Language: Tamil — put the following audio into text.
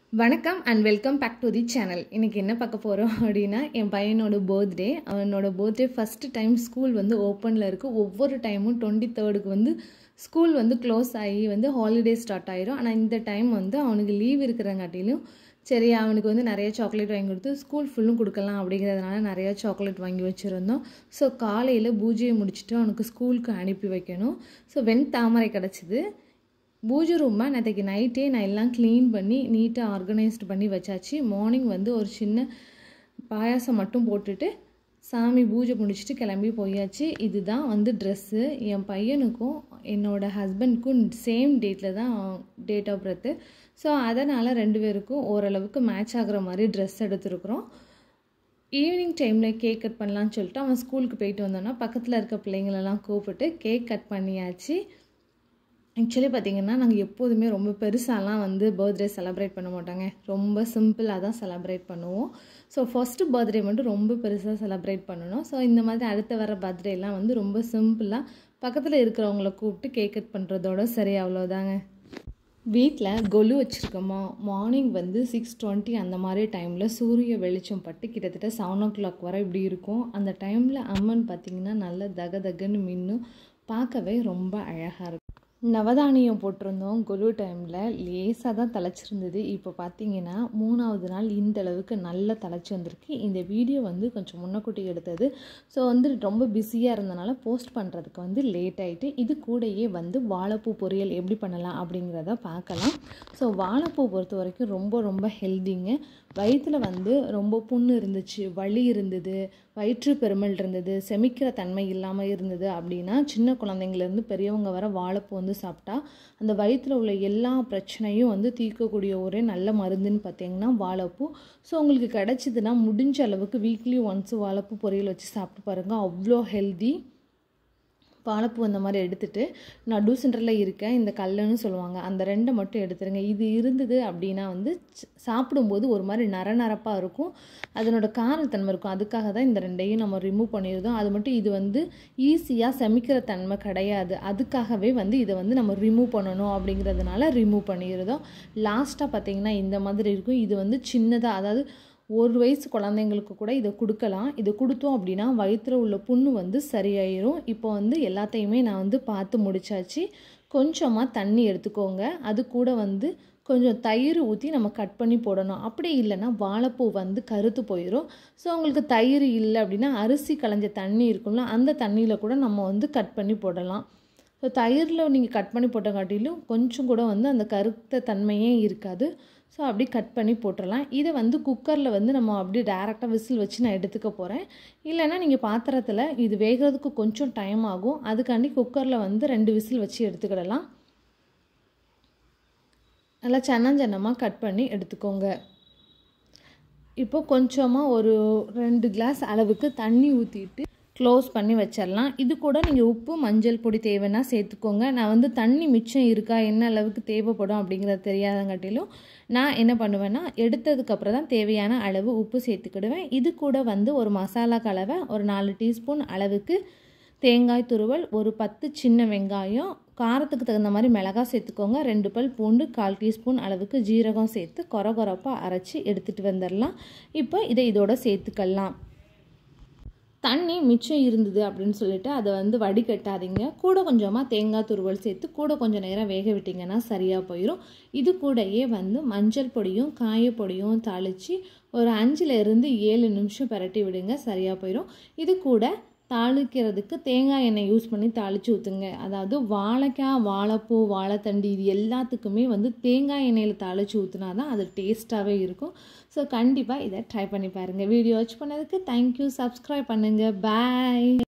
வணக்கம் and welcome back to the channel இன்றைக்கி என்ன பார்க்க போகிறோம் அப்படின்னா என் பையனோட பர்த்டே அவனோட பர்த்டே ஃபஸ்ட்டு டைம் ஸ்கூல் வந்து ஓப்பனில் இருக்குது ஒவ்வொரு டைமும் டுவெண்ட்டி தேர்டுக்கு வந்து ஸ்கூல் வந்து க்ளோஸ் ஆகி வந்து ஹாலிடே ஸ்டார்ட் ஆயிரும் ஆனால் இந்த டைம் வந்து அவனுக்கு லீவ் இருக்கிறங்காட்டிலும் சரி அவனுக்கு வந்து நிறைய சாக்லேட் வாங்கி கொடுத்து ஸ்கூல் ஃபுல்லும் கொடுக்கலாம் அப்படிங்கிறதுனால நிறைய சாக்லேட் வாங்கி வச்சுருந்தோம் ஸோ காலையில் பூஜையை முடிச்சுட்டு அவனுக்கு ஸ்கூலுக்கு அனுப்பி வைக்கணும் ஸோ வெண் தாமரை கிடச்சிது பூஜை ரூமை நேற்றுக்கு நைட்டே நான் எல்லாம் க்ளீன் பண்ணி நீட்டாக ஆர்கனைஸ்டு பண்ணி வச்சாச்சு மார்னிங் வந்து ஒரு சின்ன பாயாசம் மட்டும் போட்டுட்டு சாமி பூஜை முடிச்சுட்டு கிளம்பி போயாச்சு இதுதான் வந்து ட்ரெஸ்ஸு என் பையனுக்கும் என்னோடய ஹஸ்பண்ட்க்கும் சேம் டேட்டில் தான் டேட் ஆஃப் பர்த்து ஸோ அதனால் ரெண்டு பேருக்கும் ஓரளவுக்கு மேட்ச் ஆகிற மாதிரி ட்ரெஸ் எடுத்துருக்குறோம் ஈவினிங் டைமில் கேக் கட் பண்ணலான்னு சொல்லிட்டு அவன் ஸ்கூலுக்கு போயிட்டு வந்தோன்னா பக்கத்தில் இருக்க பிள்ளைங்களெல்லாம் கூப்பிட்டு கேக் கட் பண்ணியாச்சு ஆக்சுவலி பார்த்திங்கன்னா நாங்கள் எப்போதுமே ரொம்ப பெருசாலாம் வந்து பர்த்டே செலப்ரேட் பண்ண மாட்டாங்க ரொம்ப சிம்பிளாக தான் செலப்ரேட் பண்ணுவோம் ஸோ ஃபஸ்ட்டு பர்த்டே மட்டும் ரொம்ப பெருசாக செலப்ரேட் பண்ணணும் ஸோ இந்த மாதிரி அடுத்த வர பர்த்டேலாம் வந்து ரொம்ப சிம்பிளாக பக்கத்தில் இருக்கிறவங்கள கூப்பிட்டு கேக் கட் பண்ணுறதோட சரி அவ்வளோதாங்க வீட்டில் கொலு வச்சுருக்கோமா மார்னிங் வந்து சிக்ஸ் டுவெண்ட்டி அந்த மாதிரி டைமில் சூரிய வெளிச்சம் பட்டு கிட்டத்தட்ட செவன் ஓ கிளாக் வரை இப்படி இருக்கும் அந்த டைமில் அம்மன் பார்த்திங்கன்னா நல்ல தக தகன்னு மின்னும் பார்க்கவே ரொம்ப அழகாக இருக்கும் நவதானியம் போட்டிருந்தோம் கொலு டைமில் லேசாக தான் தலைச்சிருந்தது இப்போ பார்த்தீங்கன்னா மூணாவது நாள் இந்த அளவுக்கு நல்லா தலைச்சி வந்திருக்கு இந்த வீடியோ வந்து கொஞ்சம் முன்னக்கூட்டி எடுத்தது ஸோ வந்து ரொம்ப பிஸியாக இருந்தனால போஸ்ட் பண்ணுறதுக்கு வந்து லேட் ஆகிட்டு இது கூடயே வந்து வாழைப்பூ பொரியல் எப்படி பண்ணலாம் அப்படிங்கிறத பார்க்கலாம் ஸோ வாழைப்பூ பொறுத்த வரைக்கும் ரொம்ப ரொம்ப ஹெல்திங்க வயிற்றில் வந்து ரொம்ப புண்ணு இருந்துச்சு வலி இருந்தது வயிற்று பெருமல் இருந்தது செமிக்கிற தன்மை இல்லாமல் இருந்தது அப்படின்னா சின்ன குழந்தைங்கலேருந்து பெரியவங்க வர வாழைப்பூ வந்து சாப்பிட்டா அந்த வயிற்றில் உள்ள எல்லா பிரச்சனையும் வந்து தீர்க்கக்கூடிய ஒரே நல்ல மருந்துன்னு பார்த்தீங்கன்னா வாழைப்பூ ஸோ உங்களுக்கு கிடச்சிதுன்னா முடிஞ்ச அளவுக்கு வீக்லி ஒன்ஸ் வாழைப்பூ பொரியல் வச்சு சாப்பிட்டு பாருங்கள் அவ்வளோ ஹெல்தி வாழைப்பூ அந்த மாதிரி எடுத்துகிட்டு நடு சென்டரில் இருக்க இந்த கல்லுன்னு சொல்லுவாங்க அந்த ரெண்டை மட்டும் எடுத்துருங்க இது இருந்தது அப்படின்னா வந்து சாப்பிடும்போது ஒரு மாதிரி நர நரப்பாக இருக்கும் அதனோட காரத்தன்மை இருக்கும் அதுக்காக தான் இந்த ரெண்டையும் நம்ம ரிமூவ் பண்ணியிருந்தோம் அது மட்டும் இது வந்து ஈஸியாக செமிக்கிற தன்மை கிடையாது அதுக்காகவே வந்து இதை வந்து நம்ம ரிமூவ் பண்ணணும் அப்படிங்கிறதுனால ரிமூவ் பண்ணியிருந்தோம் லாஸ்ட்டாக பார்த்திங்கன்னா இந்த மாதிரி இருக்கும் இது வந்து சின்னதாக அதாவது ஒரு வயசு குழந்தைங்களுக்கு கூட இதை கொடுக்கலாம் இதை கொடுத்தோம் அப்படின்னா வயிற்றில் உள்ள புண்ணு வந்து சரியாயிரும் இப்போ வந்து எல்லாத்தையுமே நான் வந்து பார்த்து முடிச்சாச்சு கொஞ்சமாக தண்ணி எடுத்துக்கோங்க அது கூட வந்து கொஞ்சம் தயிர் ஊற்றி நம்ம கட் பண்ணி போடணும் அப்படி இல்லைன்னா வாழைப்பூ வந்து கருத்து போயிடும் ஸோ உங்களுக்கு தயிர் இல்லை அப்படின்னா அரிசி களைஞ்ச தண்ணி இருக்கும்ல அந்த தண்ணியில் கூட நம்ம வந்து கட் பண்ணி போடலாம் ஸோ தயிரில் நீங்கள் கட் பண்ணி போட்டங்காட்டிலும் கொஞ்சம் கூட வந்து அந்த கருத்த தன்மையே இருக்காது ஸோ அப்படி கட் பண்ணி போட்டுடலாம் இதை வந்து குக்கரில் வந்து நம்ம அப்படியே டேரெக்டாக விசில் வச்சு நான் எடுத்துக்க போகிறேன் இல்லைன்னா நீங்கள் பாத்திரத்தில் இது வேகிறதுக்கு கொஞ்சம் டைம் ஆகும் அதுக்காண்டி குக்கரில் வந்து ரெண்டு விசில் வச்சு எடுத்துக்கிடலாம் நல்லா சன்னஞ்சன்னமாக கட் பண்ணி எடுத்துக்கோங்க இப்போ கொஞ்சமாக ஒரு ரெண்டு கிளாஸ் அளவுக்கு தண்ணி ஊற்றிட்டு க்ளோஸ் பண்ணி வச்சிடலாம் இது கூட நீங்கள் உப்பு மஞ்சள் பொடி தேவைன்னா சேர்த்துக்கோங்க நான் வந்து தண்ணி மிச்சம் இருக்கா என்ன அளவுக்கு தேவைப்படும் அப்படிங்கிறது தெரியாதங்காட்டிலும் நான் என்ன பண்ணுவேன்னா எடுத்ததுக்கப்புறம் தான் தேவையான அளவு உப்பு சேர்த்துக்கிடுவேன் இது கூட வந்து ஒரு மசாலா கலவை ஒரு நாலு டீஸ்பூன் அளவுக்கு தேங்காய் துருவல் ஒரு பத்து சின்ன வெங்காயம் காரத்துக்கு தகுந்த மாதிரி மிளகாய் சேர்த்துக்கோங்க ரெண்டு பல் பூண்டு கால் டீஸ்பூன் அளவுக்கு ஜீரகம் சேர்த்து கொர கொரப்பாக அரைச்சி எடுத்துகிட்டு வந்துடலாம் இப்போ இதை இதோட சேர்த்துக்கலாம் தண்ணி மிச்சம் இருந்தது அப்படின்னு சொல்லிட்டு அதை வந்து வடிகட்டாதீங்க கூட கொஞ்சமாக தேங்காய் துருவல் சேர்த்து கூட கொஞ்சம் நேரம் வேக விட்டிங்கன்னா சரியாக போயிடும் இது கூடயே வந்து மஞ்சள் பொடியும் காயப்பொடியும் தாளித்து ஒரு அஞ்சுலேருந்து ஏழு நிமிஷம் பரட்டி விடுங்க சரியாக போயிடும் இது கூட தாளிக்கிறதுக்கு தேங்காய் எண்ணெய் யூஸ் பண்ணி தாளித்து ஊற்றுங்க அதாவது வாழைக்காய் வாழைப்பூ வாழைத்தண்டு இது எல்லாத்துக்குமே வந்து தேங்காய் எண்ணெயில் தாளித்து ஊற்றுனா தான் அது டேஸ்ட்டாகவே இருக்கும் ஸோ கண்டிப்பாக இதை ட்ரை பண்ணி பாருங்கள் வீடியோ வாட்ச் பண்ணதுக்கு தேங்க்யூ சப்ஸ்கிரைப் பண்ணுங்கள் பாய்